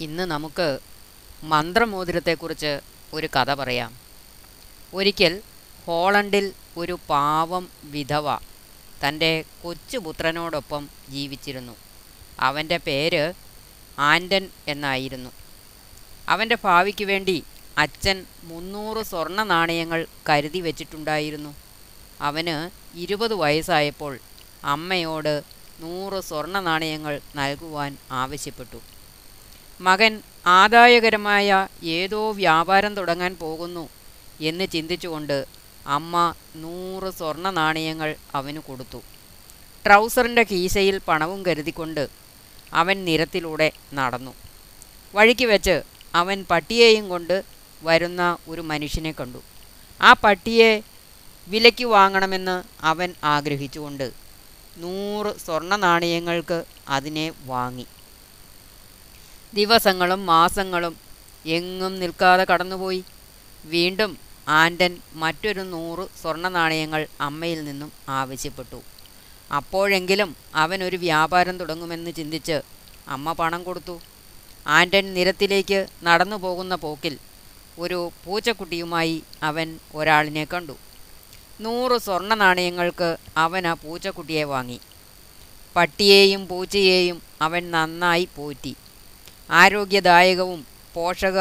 ഇന്ന് നമുക്ക് മന്ത്രമോതിരത്തെക്കുറിച്ച് ഒരു കഥ പറയാം ഒരിക്കൽ ഹോളണ്ടിൽ ഒരു പാവം വിധവ തൻ്റെ കൊച്ചുപുത്രനോടൊപ്പം ജീവിച്ചിരുന്നു അവൻ്റെ പേര് ആൻറ്റൻ എന്നായിരുന്നു അവൻ്റെ ഭാവിക്ക് വേണ്ടി അച്ഛൻ മുന്നൂറ് സ്വർണ്ണ നാണയങ്ങൾ കരുതി വച്ചിട്ടുണ്ടായിരുന്നു അവന് ഇരുപത് വയസ്സായപ്പോൾ അമ്മയോട് നൂറ് സ്വർണ്ണ നാണയങ്ങൾ നൽകുവാൻ ആവശ്യപ്പെട്ടു മകൻ ആദായകരമായ ഏതോ വ്യാപാരം തുടങ്ങാൻ പോകുന്നു എന്ന് ചിന്തിച്ചുകൊണ്ട് അമ്മ നൂറ് സ്വർണ്ണ നാണയങ്ങൾ അവന് കൊടുത്തു ട്രൗസറിൻ്റെ കീശയിൽ പണവും കരുതിക്കൊണ്ട് അവൻ നിരത്തിലൂടെ നടന്നു വഴിക്ക് വെച്ച് അവൻ പട്ടിയെയും കൊണ്ട് വരുന്ന ഒരു മനുഷ്യനെ കണ്ടു ആ പട്ടിയെ വിലയ്ക്ക് വാങ്ങണമെന്ന് അവൻ ആഗ്രഹിച്ചുകൊണ്ട് നൂറ് സ്വർണ്ണ നാണയങ്ങൾക്ക് അതിനെ വാങ്ങി ദിവസങ്ങളും മാസങ്ങളും എങ്ങും നിൽക്കാതെ കടന്നുപോയി വീണ്ടും ആൻറ്റൻ മറ്റൊരു നൂറ് സ്വർണ്ണ നാണയങ്ങൾ അമ്മയിൽ നിന്നും ആവശ്യപ്പെട്ടു അപ്പോഴെങ്കിലും അവൻ ഒരു വ്യാപാരം തുടങ്ങുമെന്ന് ചിന്തിച്ച് അമ്മ പണം കൊടുത്തു ആൻറ്റൻ നിരത്തിലേക്ക് നടന്നു പോകുന്ന പോക്കിൽ ഒരു പൂച്ചക്കുട്ടിയുമായി അവൻ ഒരാളിനെ കണ്ടു നൂറ് സ്വർണ്ണ നാണയങ്ങൾക്ക് അവൻ ആ പൂച്ചക്കുട്ടിയെ വാങ്ങി പട്ടിയെയും പൂച്ചയെയും അവൻ നന്നായി പോറ്റി ആരോഗ്യദായകവും പോഷക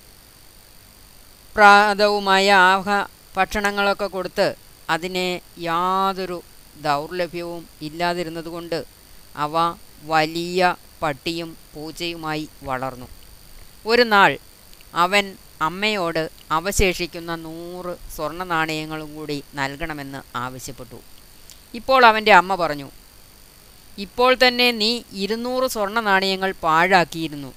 പ്രാദവുമായ ആഹ ഭക്ഷണങ്ങളൊക്കെ കൊടുത്ത് അതിനെ യാതൊരു ദൗർലഭ്യവും ഇല്ലാതിരുന്നതുകൊണ്ട് അവ വലിയ പട്ടിയും പൂച്ചയുമായി വളർന്നു ഒരു നാൾ അവൻ അമ്മയോട് അവശേഷിക്കുന്ന നൂറ് സ്വർണ്ണ നാണയങ്ങളും കൂടി നൽകണമെന്ന് ആവശ്യപ്പെട്ടു ഇപ്പോൾ അവൻ്റെ അമ്മ പറഞ്ഞു ഇപ്പോൾ തന്നെ നീ ഇരുന്നൂറ് സ്വർണ്ണ നാണയങ്ങൾ പാഴാക്കിയിരുന്നു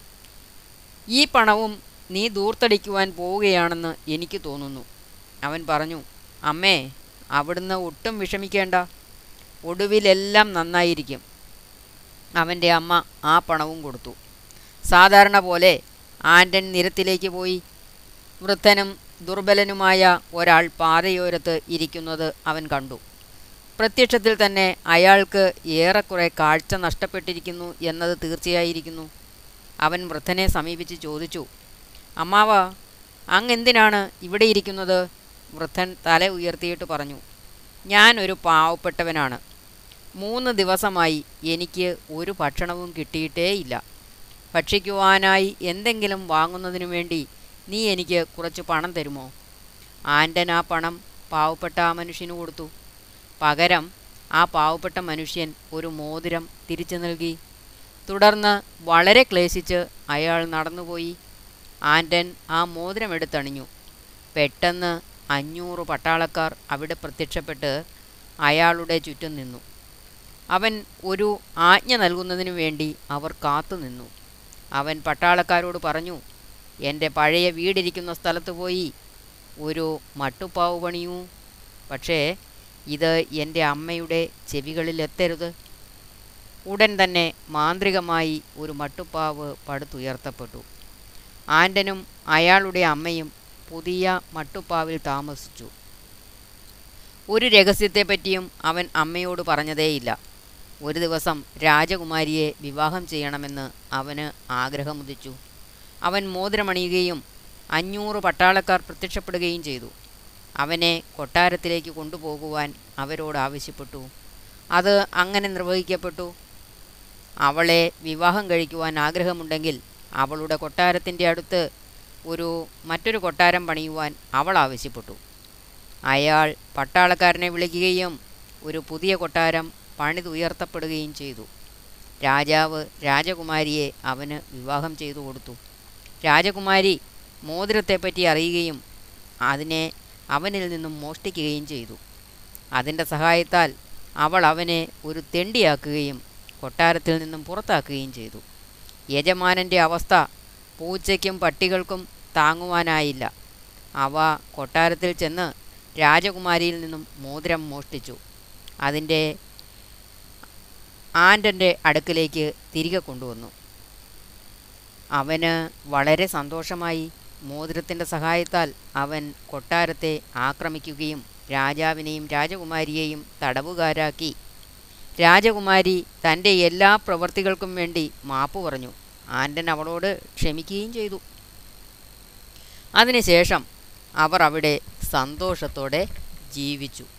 ഈ പണവും നീ ദൂർത്തടിക്കുവാൻ പോവുകയാണെന്ന് എനിക്ക് തോന്നുന്നു അവൻ പറഞ്ഞു അമ്മേ അവിടുന്ന് ഒട്ടും വിഷമിക്കേണ്ട ഒടുവിലെല്ലാം നന്നായിരിക്കും അവൻ്റെ അമ്മ ആ പണവും കൊടുത്തു സാധാരണ പോലെ ആൻറ്റൻ നിരത്തിലേക്ക് പോയി വൃദ്ധനും ദുർബലനുമായ ഒരാൾ പാതയോരത്ത് ഇരിക്കുന്നത് അവൻ കണ്ടു പ്രത്യക്ഷത്തിൽ തന്നെ അയാൾക്ക് ഏറെക്കുറെ കാഴ്ച നഷ്ടപ്പെട്ടിരിക്കുന്നു എന്നത് തീർച്ചയായിരിക്കുന്നു അവൻ വൃദ്ധനെ സമീപിച്ച് ചോദിച്ചു അമ്മാവ അങ്ങ് എന്തിനാണ് ഇവിടെ ഇരിക്കുന്നത് വൃദ്ധൻ തല ഉയർത്തിയിട്ട് പറഞ്ഞു ഞാൻ ഒരു പാവപ്പെട്ടവനാണ് മൂന്ന് ദിവസമായി എനിക്ക് ഒരു ഭക്ഷണവും കിട്ടിയിട്ടേയില്ല ഭക്ഷിക്കുവാനായി എന്തെങ്കിലും വാങ്ങുന്നതിനു വേണ്ടി നീ എനിക്ക് കുറച്ച് പണം തരുമോ ആൻറ്റൻ ആ പണം പാവപ്പെട്ട ആ മനുഷ്യന് കൊടുത്തു പകരം ആ പാവപ്പെട്ട മനുഷ്യൻ ഒരു മോതിരം തിരിച്ചു നൽകി തുടർന്ന് വളരെ ക്ലേശിച്ച് അയാൾ നടന്നുപോയി ആൻറ്റൻ ആ മോതിരം എടുത്തണിഞ്ഞു പെട്ടെന്ന് അഞ്ഞൂറ് പട്ടാളക്കാർ അവിടെ പ്രത്യക്ഷപ്പെട്ട് അയാളുടെ ചുറ്റും നിന്നു അവൻ ഒരു ആജ്ഞ നൽകുന്നതിനു വേണ്ടി അവർ കാത്തു നിന്നു അവൻ പട്ടാളക്കാരോട് പറഞ്ഞു എൻ്റെ പഴയ വീടിരിക്കുന്ന സ്ഥലത്ത് പോയി ഒരു മട്ടുപ്പാവ് പണിയൂ പക്ഷേ ഇത് എൻ്റെ അമ്മയുടെ ചെവികളിൽ എത്തരുത് ഉടൻ തന്നെ മാന്ത്രികമായി ഒരു മട്ടുപ്പാവ് പടുത്തുയർത്തപ്പെട്ടു ആൻറ്റനും അയാളുടെ അമ്മയും പുതിയ മട്ടുപ്പാവിൽ താമസിച്ചു ഒരു രഹസ്യത്തെപ്പറ്റിയും അവൻ അമ്മയോട് പറഞ്ഞതേയില്ല ഒരു ദിവസം രാജകുമാരിയെ വിവാഹം ചെയ്യണമെന്ന് അവന് ആഗ്രഹമുദിച്ചു അവൻ മോതിരമണിയുകയും അഞ്ഞൂറ് പട്ടാളക്കാർ പ്രത്യക്ഷപ്പെടുകയും ചെയ്തു അവനെ കൊട്ടാരത്തിലേക്ക് കൊണ്ടുപോകുവാൻ അവരോട് ആവശ്യപ്പെട്ടു അത് അങ്ങനെ നിർവഹിക്കപ്പെട്ടു അവളെ വിവാഹം കഴിക്കുവാൻ ആഗ്രഹമുണ്ടെങ്കിൽ അവളുടെ കൊട്ടാരത്തിൻ്റെ അടുത്ത് ഒരു മറ്റൊരു കൊട്ടാരം പണിയുവാൻ അവൾ ആവശ്യപ്പെട്ടു അയാൾ പട്ടാളക്കാരനെ വിളിക്കുകയും ഒരു പുതിയ കൊട്ടാരം പണിതുയർത്തപ്പെടുകയും ചെയ്തു രാജാവ് രാജകുമാരിയെ അവന് വിവാഹം ചെയ്തു കൊടുത്തു രാജകുമാരി മോതിരത്തെപ്പറ്റി അറിയുകയും അതിനെ അവനിൽ നിന്നും മോഷ്ടിക്കുകയും ചെയ്തു അതിൻ്റെ സഹായത്താൽ അവൾ അവനെ ഒരു തെണ്ടിയാക്കുകയും കൊട്ടാരത്തിൽ നിന്നും പുറത്താക്കുകയും ചെയ്തു യജമാനൻ്റെ അവസ്ഥ പൂച്ചയ്ക്കും പട്ടികൾക്കും താങ്ങുവാനായില്ല അവ കൊട്ടാരത്തിൽ ചെന്ന് രാജകുമാരിയിൽ നിന്നും മോതിരം മോഷ്ടിച്ചു അതിൻ്റെ ആൻറ്റൻ്റെ അടുക്കിലേക്ക് തിരികെ കൊണ്ടുവന്നു അവന് വളരെ സന്തോഷമായി മോതിരത്തിൻ്റെ സഹായത്താൽ അവൻ കൊട്ടാരത്തെ ആക്രമിക്കുകയും രാജാവിനെയും രാജകുമാരിയെയും തടവുകാരാക്കി രാജകുമാരി തൻ്റെ എല്ലാ പ്രവൃത്തികൾക്കും വേണ്ടി മാപ്പ് പറഞ്ഞു ആൻറ്റൻ അവളോട് ക്ഷമിക്കുകയും ചെയ്തു അതിനുശേഷം അവർ അവിടെ സന്തോഷത്തോടെ ജീവിച്ചു